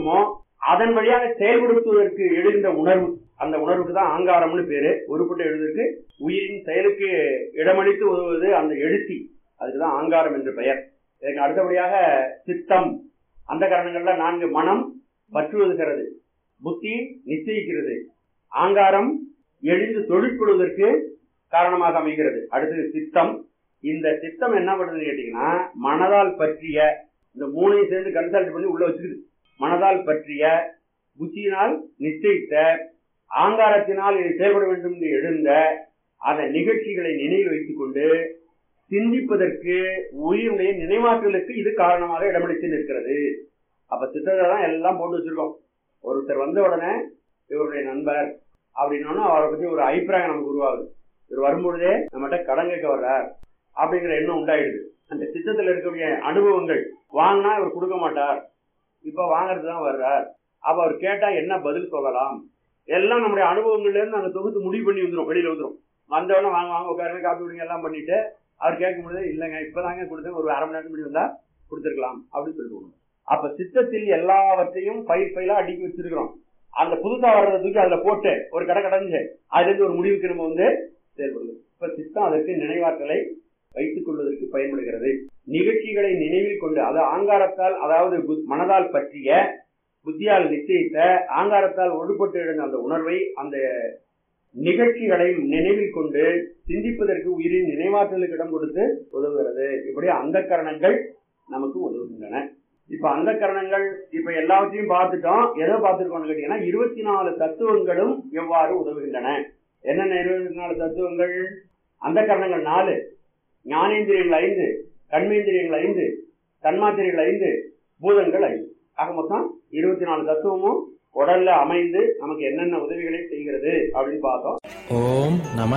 இருக்குமோ அதன் வழியாக செயல்படுத்துவதற்கு எழுகின்ற உணர்வு அந்த உணர்வுக்கு தான் ஆங்காரம்னு பேரு உருப்பட்டு எழுதுவதற்கு உயிரின் செயலுக்கு இடமளித்து உதவுவது அந்த எழுத்தி அதுக்குதான் ஆங்காரம் என்று பெயர் இதற்கு அடுத்தபடியாக சித்தம் அந்த காரணங்கள்ல நான்கு மனம் பற்றுவதுகிறது புத்தி நிச்சயிக்கிறது ஆங்காரம் எழுந்து தொழிற்கொள்வதற்கு காரணமாக அமைகிறது அடுத்தது சித்தம் இந்த சித்தம் என்ன பண்ணுதுன்னு கேட்டீங்கன்னா மனதால் பற்றிய இந்த மூணையும் சேர்ந்து கன்சல்ட் பண்ணி உள்ள வச்சுக்குது மனதால் பற்றிய புத்தியினால் நிச்சயித்த ஆங்காரத்தினால் இது செயல்பட வேண்டும் என்று எழுந்த அந்த நிகழ்ச்சிகளை நினைவில் வைத்துக் கொண்டு சிந்திப்பதற்கு உயிருடைய நினைவாற்றலுக்கு இது காரணமாக இடமளித்து நிற்கிறது அப்ப சித்தத்தை தான் எல்லாம் போட்டு வச்சிருக்கோம் ஒருத்தர் வந்த உடனே இவருடைய நண்பர் அப்படின்னா அவரை பத்தி ஒரு அபிப்பிராயம் நமக்கு உருவாகுது இவர் வரும்பொழுதே நம்மகிட்ட கடன் கேட்க வர்றார் அப்படிங்கிற எண்ணம் உண்டாயிடுது அந்த சித்தத்தில் இருக்கக்கூடிய அனுபவங்கள் வாங்கினா இவர் கொடுக்க மாட்டார் இப்ப வாங்குறது தான் வர்றார் அப்ப அவர் கேட்டா என்ன பதில் சொல்லலாம் எல்லாம் நம்முடைய அனுபவங்கள்ல இருந்து நாங்க தொகுத்து முடிவு பண்ணி வந்துரும் வெளியில வந்துரும் வந்தவொடனே வாங்க வாங்க உட்காருங்க காப்பி விடுங்க எல்லாம் பண்ணிட்டு அவர் கேட்கும் பொழுது இல்லைங்க இப்பதாங்க கொடுத்தேன் ஒரு அரை மணி நேரத்துக்கு முன்னாடி வந்தா கொடுத்துருக்கலாம் அப்படின்னு சொல்லிட்டு அப்ப சித்தத்தில் எல்லாவற்றையும் பயிர் பயிலா அடுக்கி வச்சிருக்கிறோம் அந்த புதுசா வர்றதை தூக்கி அதுல போட்டு ஒரு கடை கடைஞ்சு அதுல இருந்து ஒரு முடிவுக்கு நம்ம வந்து செயல்படுது இப்ப சித்தம் அதற்கு நினைவாற்றலை வைத்துக் கொள்வதற்கு பயன்படுகிறது நிகழ்ச்சிகளை நினைவில் கொண்டு அது ஆங்காரத்தால் அதாவது புத்- மனதால் பற்றிய புத்தியால் நிச்சயித்த ஆங்காரத்தால் ஒடுபட்டு எழுந்த அந்த உணர்வை அந்த நிகழ்ச்சிகளை நினைவில் கொண்டு சிந்திப்பதற்கு உயிரின் நினைவாற்றலுக்கு இடம் கொடுத்து உதவுகிறது இப்படி அந்த கரணங்கள் நமக்கு உதவுகின்றன இப்ப அந்த கரணங்கள் இப்ப எல்லாவற்றையும் பார்த்துட்டோம் எதை பார்த்துருக்கோம்னு கேட்டீங்கன்னா இருபத்தி நாலு தத்துவங்களும் எவ்வாறு உதவுகின்றன என்னென்ன இருபத்தி நாலு தத்துவங்கள் அந்த கரணங்கள் நாலு ஞானேந்திரியங்கள் ஐந்து கண்மேந்திரியங்கள் ஐந்து தன்மாத்திரைகள் ஐந்து பூதங்கள் ஐந்து ஆக மொத்தம் இருபத்தி நாலு தத்துவமும் உடல்ல அமைந்து நமக்கு என்னென்ன உதவிகளை செய்கிறது அப்படின்னு பார்த்தோம் ஓம் நம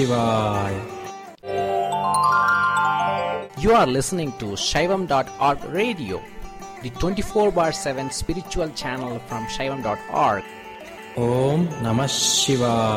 சிவாய் You are listening to Shaivam.org radio, the 24 bar 7 spiritual channel from Shaivam.org. ஓம் நம சிவாய்